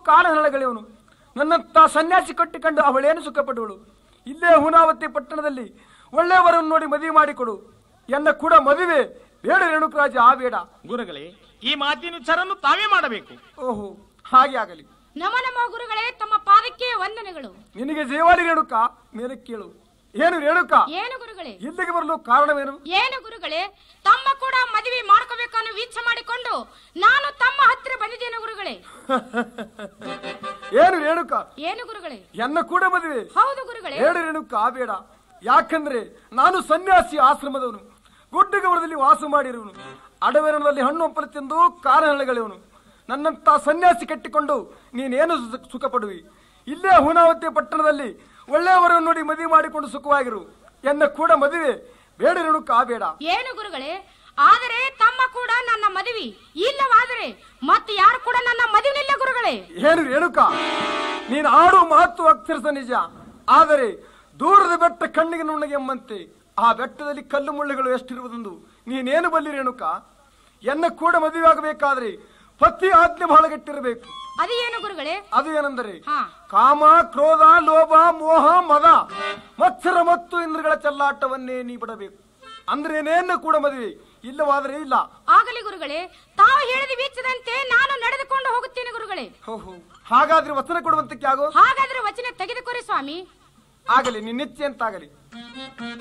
ಕಾಲಹರಳಗಳೆಯವನು ನನ್ನಂತ ಸನ್ಯಾಸಿ ಕಟ್ಟಿಕೊಂಡು ಅವಳೇನು ಸುಖಪಡುವಳು ಇಲ್ಲೇ ಹುನಾವತಿ ಪಟ್ಟಣದಲ್ಲಿ ಒಳ್ಳೆಯವರನ್ನು ನೋಡಿ ಮದುವೆ ಮಾಡಿಕೊಡು ಎನ್ನ ಕೂಡ ಮದುವೆ ಬೇಡ ರೇಣುಕರಾಜ ಆ ಬೇಡ ಗುರುಗಳೇ ಈ ಮಾತಿನ ವಿಚಾರನ್ನು ತಾವೇ ಮಾಡಬೇಕು ಓಹೋ ಹಾಗೆ ಆಗಲಿ ನಮ ನಮ ಗುರುಗಳೇ ತಮ್ಮ ಪಾದಕ್ಕೆ ವಂದನೆಗಳು ನಿನಗೆ ಜೀವಾಲಿ ರೇಣುಕ ಮೇಲೆ ಕೇಳು ಏನು ರೇಣುಕ ಏನು ಗುರುಗಳೇ ಇಲ್ಲಿಗೆ ಬರಲು ಕಾರಣವೇನು ಏನು ಗುರುಗಳೇ ತಮ್ಮ ಕೂಡ ಮದುವೆ ಮಾಡ್ಕೋಬೇಕನ್ನೋ ಇಚ್ಛೆ ಮಾಡಿಕೊಂಡು ನಾನು ತಮ್ಮ ಹತ್ತಿರ ಬಂದಿದ್ದೇನೆ ಗುರುಗಳೇ ಏನು ರೇಣುಕ ಏನು ಗುರುಗಳೇ ಎನ್ನ ಕೂಡ ಮದುವೆ ಹೌದು ಗುರುಗಳೇ ಬೇಡ ರೇಣುಕ ಆ ಬೇಡ ಯಾಕಂದ್ರೆ ನಾನು ಸನ್ಯಾಸಿ ಆಶ್ರಮದವನು ಗುಡ್ಡಗವರದಲ್ಲಿ ವಾಸ ಮಾಡಿರುವನು ಅಡವೆರಣದಲ್ಲಿ ಹಣ್ಣು ಹಂಪಲು ತಿಂದು ಕಾರಹಳೆಗಳವನು ನನ್ನಂತ ಸನ್ಯಾಸಿ ಕಟ್ಟಿಕೊಂಡು ನೀನೇನು ಸು- ಸುಖ ಪಡುವಿ ಇಲ್ಲೇ ಹುನಾವತಿ ಪಟ್ಟಣದಲ್ಲಿ ಒಳ್ಳೆಯವರನ್ನು ನೋಡಿ ಮದುವೆ ಮಾಡಿಕೊಂಡು ಸುಖವಾಗಿರು ಎನ್ನ ಕೂಡ ಮದುವೆ ಬೇಡ ರೇಣುಕ ಆ ಬೇಡ ಏನು ಗುರುಗಳೇ ಆದರೆ ತಮ್ಮ ಕೂಡ ನನ್ನ ಮದುವೆ ಇಲ್ಲವಾದರೆ ಮತ್ತೆ ಯಾರು ಕೂಡ ನನ್ನ ಮದುವೆನಿಲ್ಲ ಗುರುಗಳೇ ಏನು ರೇಣುಕ ನೀನು ಆಡು ಮಾತು ಅಕ್ಷರಸ ನಿಜ ಆದರೆ ದೂರದ ಬೆಟ್ಟ ಕಣ್ಣಿಗೆ ನುಣ್ಣಗೆ ಎಂಬಂತೆ ಆ ಬೆಟ್ಟದಲ್ಲಿ ಕಲ್ಲು ಮುಳ್ಳುಗಳು ಎಷ್ಟಿರುವುದೆಂದು ನೀನೇನು ಬಲ್ಲಿ ರೇಣುಕ ಎನ್ನ ಕೂಡ ಮದುವೆ ಆಗಬೇಕಾದ್ರೆ ಪತಿ ಆಜ್ಞೆ ಬಹಳ ಗಟ್ಟಿರಬೇಕು ಅದು ಏನು ಗುರುಗಳೇ ಅದು ಏನೆಂದರೆ ಹಾ ಕಾಮ ಕ್ರೋಧ ಲೋಭ ಮೋಹ ಮದ ಮತ್ಸರ ಮತ್ತು ಇಂದ್ರಗಳ ಚೆಲ್ಲಾಟವನ್ನೇ ನೀ ಬಿಡಬೇಕು ಅಂದ್ರೆ ಏನೇನ ಕೂಡ ಮದುವೆ ಇಲ್ಲವಾದರೆ ಇಲ್ಲ ಆಗಲಿ ಗುರುಗಳೇ ತಾವು ಹೇಳಿದ ವೀಕ್ಷದಂತೆ ನಾನು ನಡೆದುಕೊಂಡು ಹೋಗುತ್ತೇನೆ ಗುರುಗಳೇ ಹೋ ಹೋ ಹಾಗಾದ್ರೆ ವಚನ ಕೊಡುವಂತಕ್ಕೆ ಆಗೋ ಹಾಗಾದ್ರೆ ವಚನ ತೆಗೆದುಕೊರಿ ಸ್ವಾಮಿ ಆಗಲಿ ನಿನ್ನಿಚ್ಛೆ ಅಂತಾಗಲಿ